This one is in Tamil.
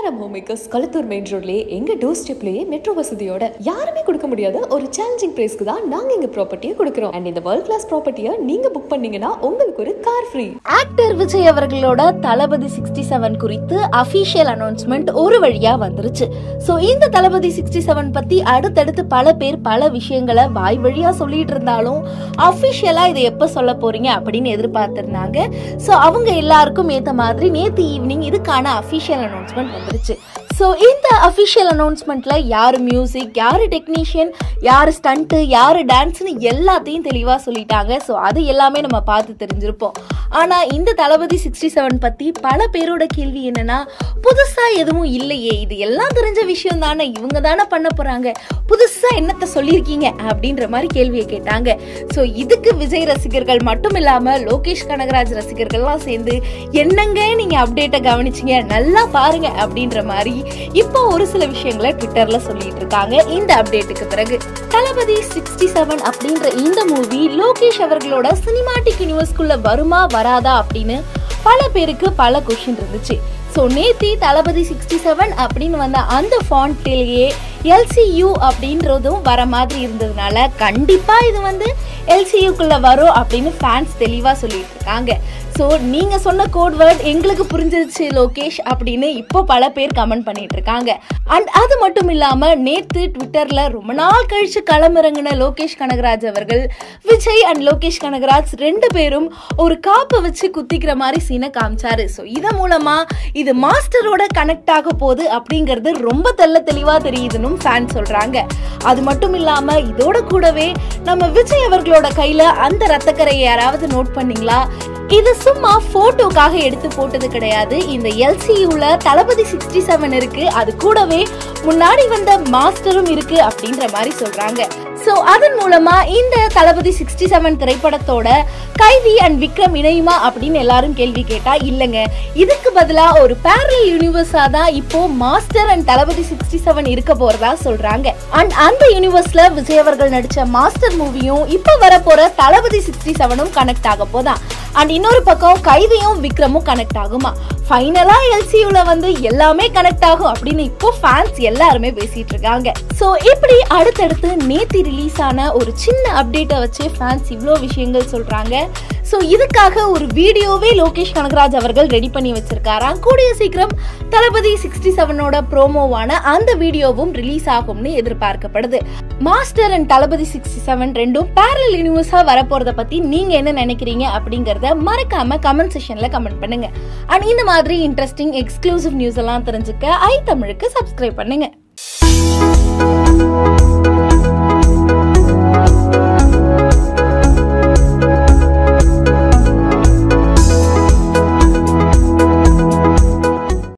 நம்ம ஹோம் மேக்கர்ஸ் களத்தூர் மெயின் ரோட்லயே எங்க டோர் ஸ்டெப்லயே மெட்ரோ வசதியோட யாருமே கொடுக்க முடியாத ஒரு சேலஞ்சிங் பிரைஸ்க்கு தான் நாங்க எங்க ப்ராப்பர்ட்டியை கொடுக்குறோம் அண்ட் இந்த வேர்ல்ட் கிளாஸ் ப்ராப்பர்ட்டியை நீங்க புக் பண்ணீங்கன்னா உங்களுக்கு ஒரு கார் ஃப்ரீ ஆக்டர் விஜய் அவர்களோட தளபதி சிக்ஸ்டி செவன் குறித்து அபிஷியல் அனௌன்ஸ்மெண்ட் ஒரு வழியா வந்துருச்சு ஸோ இந்த தளபதி சிக்ஸ்டி செவன் பத்தி அடுத்தடுத்து பல பேர் பல விஷயங்களை வாய் வழியா சொல்லிட்டு இருந்தாலும் அபிஷியலா இதை எப்ப சொல்ல போறீங்க அப்படின்னு எதிர்பார்த்திருந்தாங்க ஸோ அவங்க எல்லாருக்கும் ஏத்த மாதிரி நேத்து ஈவினிங் இதுக்கான அபிஷியல் அனௌன்ஸ்மெண்ட் வந்துருச்சு ஸோ இந்த அஃபிஷியல் அனௌன்ஸ்மெண்ட்ல யார் மியூசிக் யார் டெக்னீஷியன் யார் ஸ்டண்ட்டு யார் டான்ஸ்னு எல்லாத்தையும் தெளிவாக சொல்லிட்டாங்க ஸோ அது எல்லாமே நம்ம பார்த்து தெரிஞ்சிருப்போம் ஆனால் இந்த தளபதி சிக்ஸ்டி செவன் பற்றி பல பேரோட கேள்வி என்னன்னா புதுசாக எதுவும் இல்லையே இது எல்லாம் தெரிஞ்ச விஷயம் தானே இவங்க தானே பண்ண போகிறாங்க புதுசாக என்னத்தை சொல்லியிருக்கீங்க அப்படின்ற மாதிரி கேள்வியை கேட்டாங்க ஸோ இதுக்கு விஜய் ரசிகர்கள் மட்டும் இல்லாமல் லோகேஷ் கனகராஜ் ரசிகர்கள்லாம் சேர்ந்து என்னங்க நீங்கள் அப்டேட்டை கவனிச்சிங்க நல்லா பாருங்க அப்படின்ற மாதிரி இப்போ ஒரு சில விஷயங்களை ட்விட்டர்ல சொல்லிட்டு இருக்காங்க இந்த அப்டேட்டுக்கு பிறகு தளபதி சிக்ஸ்டி செவன் அப்படின்ற இந்த மூவி லோகேஷ் அவர்களோட சினிமாட்டிக் யூனிவர்ஸ்குள்ள வருமா வராதா அப்படின்னு பல பேருக்கு பல கொஷின் இருந்துச்சு ஸோ நேத்தி தளபதி சிக்ஸ்டி செவன் அப்படின்னு வந்த அந்த ஃபாண்ட்லேயே எல்சியூ அப்படின்றதும் வர மாதிரி இருந்ததுனால கண்டிப்பாக இது வந்து எல்சியூக்குள்ளே வரும் அப்படின்னு ஃபேன்ஸ் தெளிவாக சொல்லிட்டு இருக்காங்க ஸோ நீங்கள் சொன்ன கோட் வேர்ட் எங்களுக்கு புரிஞ்சிருச்சு லோகேஷ் அப்படின்னு இப்போ பல பேர் கமெண்ட் பண்ணிட்டு இருக்காங்க அண்ட் அது மட்டும் இல்லாமல் நேற்று ட்விட்டரில் ரொம்ப நாள் கழிச்சு களமிறங்கின லோகேஷ் கனகராஜ் அவர்கள் விஜய் அண்ட் லோகேஷ் கனகராஜ் ரெண்டு பேரும் ஒரு காப்பை வச்சு குத்திக்கிற மாதிரி சீனை காமிச்சாரு ஸோ இதன் மூலமாக இது மாஸ்டரோட கனெக்ட் ஆக போகுது அப்படிங்கிறது ரொம்ப தெல்ல தெளிவாக தெரியுதுன்னு ஃபேன் சொல்கிறாங்க அது மட்டும் இல்லாமல் இதோட கூடவே நம்ம விஜய் அவர்களோட கையில் அந்த ரத்தக்கரையை யாராவது நோட் பண்ணீங்களா இது சும்மா போட்டோக்காக எடுத்து போட்டது கிடையாது இந்த எல்சியூல தளபதி சிக்ஸ்டி செவன் இருக்கு அது கூடவே முன்னாடி வந்த மாஸ்டரும் இருக்கு அப்படின்ற மாதிரி சொல்றாங்க ஸோ அதன் மூலமா இந்த தளபதி சிக்ஸ்டி செவன் திரைப்படத்தோட கைதி அண்ட் விக்ரம் இணையுமா அப்படின்னு எல்லாரும் கேள்வி கேட்டா இல்லைங்க இதுக்கு பதிலாக ஒரு பேரல் யூனிவர்ஸா தான் இப்போ Master and Thalapathy sixty seven இருக்க போறதா சொல்றாங்க அண்ட் அந்த யூனிவர்ஸ்ல விஜய் அவர்கள் நடிச்ச மாஸ்டர் மூவியும் இப்போ வரப்போற தளபதி சிக்ஸ்டி செவனும் கனெக்ட் ஆக போதான் அண்ட் இன்னொரு பக்கம் கைதியும் விக்ரமும் கனெக்ட் ஆகுமா ஃபைனலா எல்சியூல வந்து எல்லாமே கனெக்ட் ஆகும் அப்படின்னு இப்போ ஃபேன்ஸ் எல்லாருமே பேசிட்டு இருக்காங்க ஸோ இப்படி அடுத்தடுத்து நேத்தி ரிலீஸ் ஆன ஒரு சின்ன அப்டேட்டை வச்சு ஃபேன்ஸ் இவ்வளோ விஷயங்கள் சொல்றாங்க ஸோ இதுக்காக ஒரு வீடியோவே லோகேஷ் கனகராஜ் அவர்கள் ரெடி பண்ணி வச்சிருக்காராம் கூடிய சீக்கிரம் தளபதி சிக்ஸ்டி செவனோட ப்ரோமோவான அந்த வீடியோவும் ரிலீஸ் ஆகும்னு எதிர்பார்க்கப்படுது Master and Thalapathy sixty seven ரெண்டும் பேரல் யூனிவர்ஸா வரப்போறத பத்தி நீங்க என்ன நினைக்கிறீங்க அப்படிங்கறத மறக்காம கமெண்ட் செஷன்ல கமெண்ட் பண்ணுங்க அண்ட் இந்த மாதிரி இன்ட்ரெஸ்டிங் எக்ஸ்க்ளூசிவ் நியூஸ் எல்லாம் தெரிஞ்சுக்க ஐ தமிழுக்கு சப்ஸ்கிரைப் பண்ணுங்க